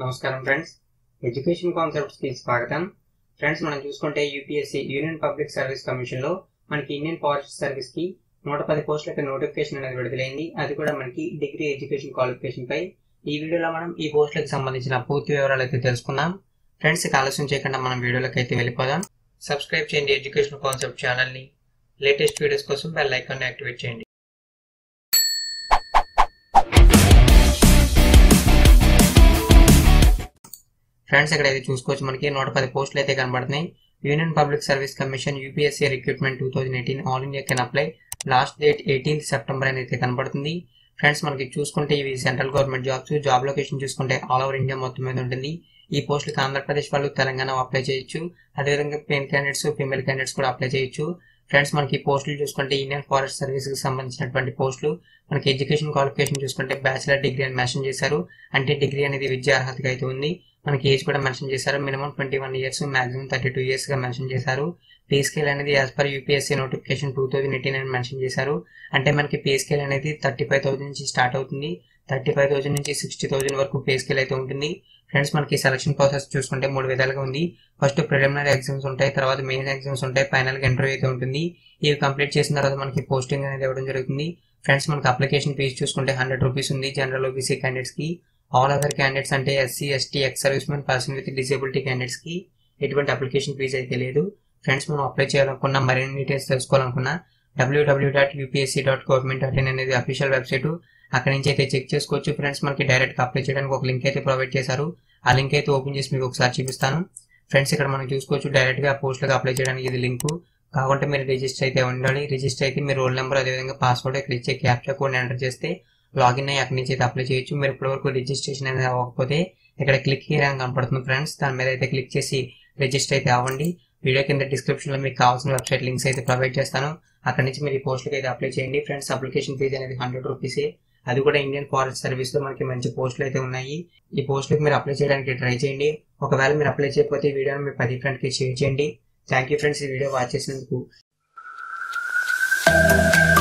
నమస్కారం friends education concepts కి స్వాగతం ఫ్రెండ్స్ మనం చూసుకుంటే UPSC union public service commission లో మనకి ఇండియన్ ఫారెస్ట్ సర్వీస్ కి నూట పది పోస్టులకి నోటిఫికేషన్ అనేది విడుదలైంది అది కూడా మనకి డిగ్రీ ఎడ్యుకేషన్ క్వాలిఫికేషన్ పై ఈ వీడియోలో మనం ఈ పోస్టులకు సంబంధించిన పూర్తి వివరాలు అయితే తెలుసుకుందాం ఫ్రెండ్స్ ఇక ఆలస్యం చేయకుండా మనం వీడియోలోకి అయితే వెళ్ళిపోదాం సబ్స్క్రైబ్ చేయండి ఎడ్యుకేషన్ కాన్సెప్ట్ ఛానల్ ని లేటెస్ట్ వీడియోస్ కోసం బెల్ ఐకాన్ యాక్టివేట్ చేయండి ఫ్రెండ్స్ ఇక్కడ అయితే చూసుకోవచ్చు మనకి నూట పది పోస్టులు అయితే కనబడుతున్నాయి union public service commission UPSC recruitment two thousand eighteen all India can apply last date eighteenth September అని అయితే కనబడుతుంది ఫ్రెండ్స్ మనకి చూసుకుంటే ఇవి central government jobs job location చూసుకుంటే ఆల్ ఓవర్ ఇండియా మొత్తం మీద ఉంటుంది ఈ పోస్టులకు ఆంధ్రప్రదేశ్ వాళ్ళు తెలంగాణ అప్లై చేయొచ్చు అదేవిధంగా పెయిన్ క్యాండిడేట్స్ ఫీమేల్ క్యాండిడేట్స్ కూడా అప్లై చేయొచ్చు ఫ్రెండ్స్ మనకి పోస్టులు చూసుకుంటే ఇండియన్ ఫారెస్ట్ సర్వీస్ కి సంబంధించినటువంటి పోస్టులు మనకి ఎడ్యుకేషన్ క్వాలిఫికేషన్ చూసుకుంటే బ్యాచిలర్ డిగ్రీ అని మెన్షన్ చేశారు అంటే డిగ్రీ అనేది విద్యా అర్హతగా అయితే ఉంది మనకి ఏజ్ కూడా మెన్షన్ చేశారు minimum twenty one years maximum thirty two years గా మెన్షన్ చేశారు పే స్కేల్ అనేది as per UPSC notification two thousand eighteen అని మెన్షన్ చేశారు అంటే మనకి పే స్కేల్ అనేది థర్టీ ఫైవ్ థౌసండ్ నుంచి స్టార్ట్ అవుతుంది థర్టీ ఫైవ్ థౌసండ్ నుంచి సిక్స్టీ థౌసండ్ వరకు పే స్కేల్ అయితే ఉంటుంది ఫ్రెండ్స్ మనకి సెలక్షన్ ప్రాసెస్ చూసుకుంటే మూడు విధాలుగా ఉంది ఫస్ట్ ప్రిలిమినరీ ఎగ్జామ్స్ ఉంటాయి తర్వాత మెయిన్ ఎగ్జామ్స్ ఉంటాయి ఫైనల్ గా ఇంటర్వ్యూ అయితే ఉంటుంది ఇవి కంప్లీట్ చేసిన తర్వాత మనకి పోస్టింగ్ అనేది ఇవ్వడం జరుగుతుంది ఫ్రెండ్స్ మనకి అప్లికేషన్ ఫీజు చూసుకుంటే హండ్రెడ్ రూపీస్ ఉంది జనరల్ ఓబీసీ క్యాండిడేట్స్ కి ఆల్ అదర్ క్యాండిడేట్స్ అంటే SC ST ex service men person with disability candidates కి ఎటువంటి అప్లికేషన్ ఫీజు అయితే లేదు ఫ్రెండ్స్ మనం అప్లై చేయాలనుకున్నా మరిన్ని డీటెయిల్స్ తెలుసుకోవాలనుకున్నా W W dot UPSC dot government dot in అనేది అఫీషియల్ వెబ్సైట్ అక్కడ నుంచి అయితే చెక్ చేసుకోవచ్చు ఫ్రెండ్స్ మనకి డైరెక్ట్ అప్లై చేయడానికి ఒక లింక్ అయితే ప్రొవైడ్ చేశారు ఆ లింక్ అయితే ఓపెన్ చేసి మీకు ఒకసారి చూపిస్తాను ఫ్రెండ్స్ ఇక్కడ మనం చూసుకోవచ్చు డైరెక్ట్ గా పోస్టులకు అప్లై చేయడానికి ఇది లింక్ కాకుంటే మీరు రిజిస్టర్ అయితే ఉండాలి రిజిస్టర్ అయితే మీ రోల్ నెంబర్ అదేవిధంగా పాస్వర్డ్ ఇక్కడ ఇచ్చే క్యాప్చా కోడ్ ఎంటర్ చేస్తే లాగిన్ అయ్యి అక్కడి నుంచి అయితే అప్లై చేయొచ్చు మీరు ఇప్పటివరకు రిజిస్ట్రేషన్ అనేది అవ్వకపోతే ఇక్కడ క్లిక్ హియర్ అని కనపడుతుంది ఫ్రెండ్స్ దాని మీద అయితే క్లిక్ చేసి రిజిస్టర్ అయితే అవ్వండి వీడియో కింద డిస్క్రిప్షన్ లో మీకు కావాల్సిన వెబ్సైట్ లింక్స్ అయితే ప్రొవైడ్ చేస్తాను అక్కడ నుంచి మీరు ఈ పోస్టులకు అయితే అప్లై చేయండి ఫ్రెండ్స్ అప్లికేషన్ ఫీజు అనేది హండ్రెడ్ రూపీసే అది కూడా ఇండియన్ ఫారెస్ట్ సర్వీస్ లో మనకి మంచి పోస్టులు అయితే ఉన్నాయి ఈ పోస్టులకు మీరు అప్లై చేయడానికి ట్రై చేయండి ఒకవేళ మీరు అప్లై చేయకపోతే ఈ వీడియోని మీ పది ఫ్రెండ్కి షేర్ చేయండి థ్యాంక్ యూ ఫ్రెండ్స్ ఈ వీడియో వాచ్ చేసినందుకు